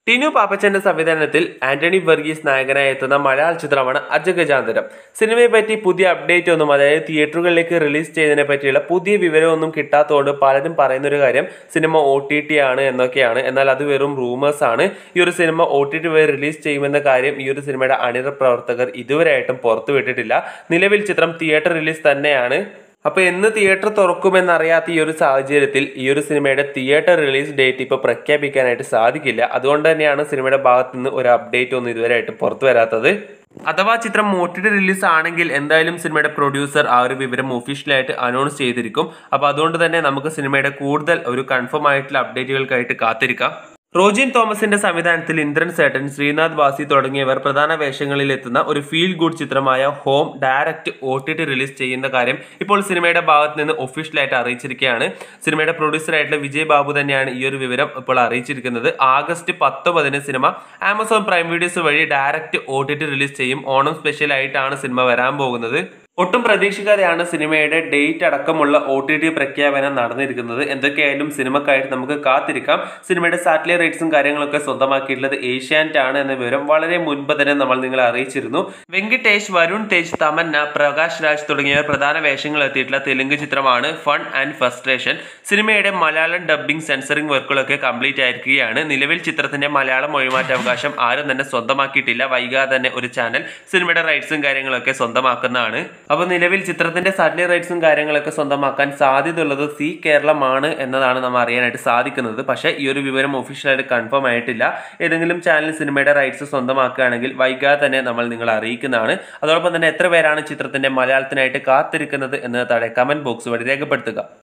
ടിനു പാപ്പച്ചന്റെ സംവിധാനത്തിൽ ആന്റണി വർഗീസ് നായകനായി എത്തുന്ന മലയാള ചിത്രമാണ് അജഗജാന്തരം സിനിമയെ പറ്റി പുതിയ അപ്ഡേറ്റ് ഒന്നും അതായത് തിയേറ്ററുകളിലേക്ക് റിലീസ് ചെയ്തതിനെ പറ്റിയുള്ള പുതിയ വിവരമൊന്നും കിട്ടാത്തതുകൊണ്ട് പലരും പറയുന്ന ഒരു കാര്യം സിനിമ ഒ ടി ടി ആണ് എന്നൊക്കെയാണ് എന്നാൽ അത് വെറും റൂമേഴ്സ് ആണ് ഈ ഒരു സിനിമ ഒ ടി ടി വഴി റിലീസ് ചെയ്യുമെന്ന കാര്യം ഈ ഒരു സിനിമയുടെ അണിയറ പ്രവർത്തകർ ഇതുവരെയായിട്ടും പുറത്തു വിട്ടിട്ടില്ല നിലവിൽ ചിത്രം തിയേറ്റർ റിലീസ് തന്നെയാണ് അപ്പോൾ എന്ന് തിയേറ്റർ തുറക്കുമെന്നറിയാത്ത ഈ ഒരു സാഹചര്യത്തിൽ ഈ ഒരു സിനിമയുടെ തിയേറ്റർ റിലീസ് ഡേറ്റ് ഇപ്പോൾ പ്രഖ്യാപിക്കാനായിട്ട് സാധിക്കില്ല അതുകൊണ്ട് തന്നെയാണ് സിനിമയുടെ ഭാഗത്ത് നിന്ന് ഒരു അപ്ഡേറ്റ് ഒന്നും ഇതുവരെയായിട്ട് പുറത്തു വരാത്തത് അഥവാ ചിത്രം ഒ ടി ടി റിലീസ് ആണെങ്കിൽ എന്തായാലും സിനിമയുടെ പ്രൊഡ്യൂസർ ആ ഒരു വിവരം ഒഫീഷ്യലായിട്ട് അനൗൺസ് ചെയ്തിരിക്കും അപ്പോൾ അതുകൊണ്ട് തന്നെ നമുക്ക് സിനിമയുടെ കൂടുതൽ ഒരു കൺഫേം ആയിട്ടുള്ള അപ്ഡേറ്റുകൾക്കായിട്ട് കാത്തിരിക്കാം റോജിൻ തോമസിന്റെ സംവിധാനത്തിൽ ഇന്ദ്രൻ സേട്ടൻ ശ്രീനാഥ് ബാസി തുടങ്ങിയവർ പ്രധാന വേഷങ്ങളിൽ എത്തുന്ന ഒരു ഫീൽ ഗുഡ് ചിത്രമായ Home direct O T T release ചെയ്യുന്ന കാര്യം ഇപ്പോൾ സിനിമയുടെ ഭാഗത്ത് നിന്ന് ഒഫീഷ്യലായിട്ട് അറിയിച്ചിരിക്കുകയാണ് സിനിമയുടെ പ്രൊഡ്യൂസറായിട്ടുള്ള വിജയ് ബാബു തന്നെയാണ് ഈ ഒരു വിവരം ഇപ്പോൾ അറിയിച്ചിരിക്കുന്നത് ആഗസ്റ്റ് പത്തൊമ്പതിന് സിനിമ ആമസോൺ പ്രൈം വീഡിയോസ് വഴി direct O T T release ചെയ്യും ഓണം സ്പെഷ്യൽ ആയിട്ടാണ് സിനിമ വരാൻ പോകുന്നത് ഒട്ടും പ്രതീക്ഷിക്കാതെയാണ് സിനിമയുടെ ഡേറ്റ് അടക്കമുള്ള ഒ ടി ടി പ്രഖ്യാപനം നടന്നിരിക്കുന്നത് എന്തൊക്കെയായാലും സിനിമക്കായിട്ട് നമുക്ക് കാത്തിരിക്കാം സിനിമയുടെ സാറ്റലൈറ്റ് റൈറ്റ്സും കാര്യങ്ങളൊക്കെ സ്വന്തമാക്കിയിട്ടുള്ളത് ഏഷ്യാനെറ്റ് ആണ് എന്ന വിവരം വളരെ മുൻപ് തന്നെ നമ്മൾ നിങ്ങളെ അറിയിച്ചിരുന്നു വെങ്കിടേഷ് വരുൺ തേജ് തമന്ന പ്രകാശ് രാജ് തുടങ്ങിയവർ പ്രധാന വേഷങ്ങൾ എത്തിയിട്ടുള്ള തെലുങ്ക് ചിത്രമാണ് ഫൺ ആൻഡ് ഫസ്ട്രേഷൻ സിനിമയുടെ മലയാളം ഡബ്ബിംഗ് സെൻസറിംഗ് വർക്കുകളൊക്കെ കംപ്ലീറ്റ് ആയിരിക്കുകയാണ് നിലവിൽ ചിത്രത്തിന്റെ മലയാളം മൊഴിമാറ്റ അവകാശം ആരും തന്നെ സ്വന്തമാക്കിയിട്ടില്ല വൈകാതെ തന്നെ ഒരു ചാനൽ സിനിമയുടെ റൈറ്റ്സും കാര്യങ്ങളൊക്കെ സ്വന്തമാക്കുന്നതാണ് അപ്പോൾ നിലവിൽ ചിത്രത്തിന്റെ സാറ്റലൈറ്റ് റൈറ്റ്സും കാര്യങ്ങളൊക്കെ സ്വന്തമാക്കാൻ സാധ്യതയുള്ളത് സി കേരളമാണ് എന്നതാണ് നമ്മൾ അറിയാനായിട്ട് സാധിക്കുന്നത് പക്ഷേ ഈ ഒരു വിവരം ഒഫീഷ്യലായിട്ട് കൺഫേം ആയിട്ടില്ല ഏതെങ്കിലും ചാനൽ സിനിമയുടെ റൈറ്റ്സ് സ്വന്തമാക്കുകയാണെങ്കിൽ വൈകാതെ തന്നെ നമ്മൾ നിങ്ങളെ അറിയിക്കുന്നതാണ് അതോടൊപ്പം തന്നെ എത്ര പേരാണ് ചിത്രത്തിന്റെ മലയാളത്തിനായിട്ട് കാത്തിരിക്കുന്നത് എന്ന് താഴെ കമന്റ് ബോക്സ് വഴി രേഖപ്പെടുത്തുക